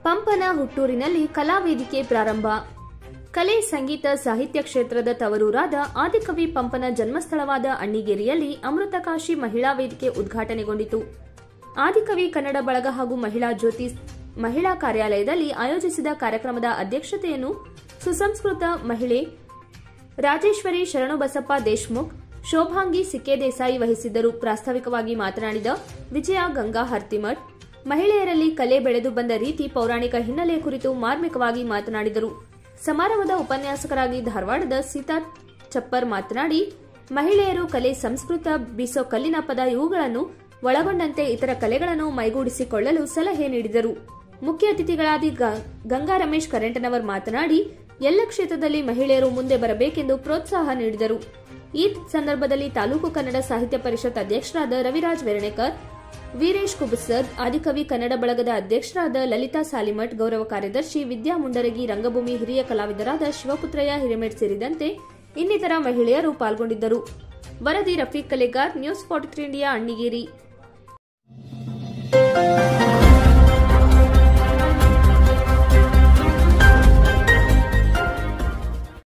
ಪಂಪನ ಹುಟ್ಟೂರಿನಲ್ಲಿ ಕಲಾವೇದಿಕೆ ಪ್ರಾರಂಭ ಕಲೆ ಸಂಗೀತ ಸಾಹಿತ್ಯ ಕ್ಷೇತ್ರದ ತವರೂರಾದ ಆದಿಕವಿ ಪಂಪನ ಜನ್ಮಸ್ಥಳವಾದ ಅಣ್ಣಿಗೇರಿಯಲ್ಲಿ ಅಮೃತಕಾಶಿ ಮಹಿಳಾ ವೇದಿಕೆ ಉದ್ಘಾಟನೆಗೊಂಡಿತು ಆದಿಕವಿ ಕನ್ನಡ ಬಳಗ ಹಾಗೂ ಮಹಿಳಾ ಜ್ಯೋತಿ ಮಹಿಳಾ ಕಾರ್ಯಾಲಯದಲ್ಲಿ ಆಯೋಜಿಸಿದ ಕಾರ್ಯಕ್ರಮದ ಅಧ್ಯಕ್ಷತೆಯನ್ನು ಸುಸಂಸ್ಕೃತ ಮಹಿಳೆ ರಾಜೇಶ್ವರಿ ಶರಣಬಸಪ್ಪ ದೇಶ್ಮುಖ್ ಶೋಭಾಂಗಿ ಸಿಕ್ಕೆ ದೇಸಾಯಿ ವಹಿಸಿದ್ದರು ಪ್ರಾಸ್ತಾವಿಕವಾಗಿ ಮಾತನಾಡಿದ ವಿಜಯ ಗಂಗಾ ಹರ್ತಿಮಠ್ ಮಹಿಳೆಯರಲ್ಲಿ ಕಲೆ ಬೆಳೆದು ಬಂದ ರೀತಿ ಪೌರಾಣಿಕ ಹಿನ್ನೆಲೆ ಕುರಿತು ಮಾರ್ಮಿಕವಾಗಿ ಮಾತನಾಡಿದರು ಸಮಾರಂಭದ ಉಪನ್ಯಾಸಕರಾಗಿ ಧಾರವಾಡದ ಸೀತಾ ಚಪ್ಪರ್ ಮಾತನಾಡಿ ಮಹಿಳೆಯರು ಕಲೆ ಸಂಸ್ಕೃತ ಬೀಸೋ ಕಲ್ಲಿನ ಪದ ಇವುಗಳನ್ನು ಒಳಗೊಂಡಂತೆ ಇತರ ಕಲೆಗಳನ್ನು ಮೈಗೂಡಿಸಿಕೊಳ್ಳಲು ಸಲಹೆ ನೀಡಿದರು ಮುಖ್ಯ ಅತಿಥಿಗಳಾದ ಗ- ಗಂಗಾ ರಮೇಶ್ ಕರೆಂಟನವರ್ ಮಾತನಾಡಿ ಎಲ್ಲ ಕ್ಷೇತ್ರದಲ್ಲಿ ಮಹಿಳೆಯರು ಮುಂದೆ ಬರಬೇಕೆಂದು ಪ್ರೋತ್ಸಾಹ ನೀಡಿದರು ಈ ಸಂದರ್ಭದಲ್ಲಿ ತಾಲೂಕು ಕನ್ನಡ ಸಾಹಿತ್ಯ ಪರಿಷತ್ ಅಧ್ಯಕ್ಷರಾದ ರವಿರಾಜ್ ವೆರಣೇಕರ್ ವೀರೇಶ್ ಕುಬಸದ್ ಆದಿಕವಿ ಕನ್ನಡ ಬಳಗದ ಅಧ್ಯಕ್ಷರಾದ ಲಲಿತಾ ಸಾಲಿಮಠ್ ಗೌರವ ಕಾರ್ಯದರ್ಶಿ ವಿದ್ಯಾ ಮುಂಡರಗಿ ರಂಗಭೂಮಿ ಹಿರಿಯ ಕಲಾವಿದರಾದ ಶಿವಪುತ್ರಯ್ಯ ಹಿರೇಮೇಡ್ ಸೇರಿದಂತೆ ಇನ್ನಿತರ ಮಹಿಳೆಯರು ಪಾಲ್ಗೊಂಡಿದ್ದರು ವರದಿ Rafiq Kalegar news forty three India Annigeri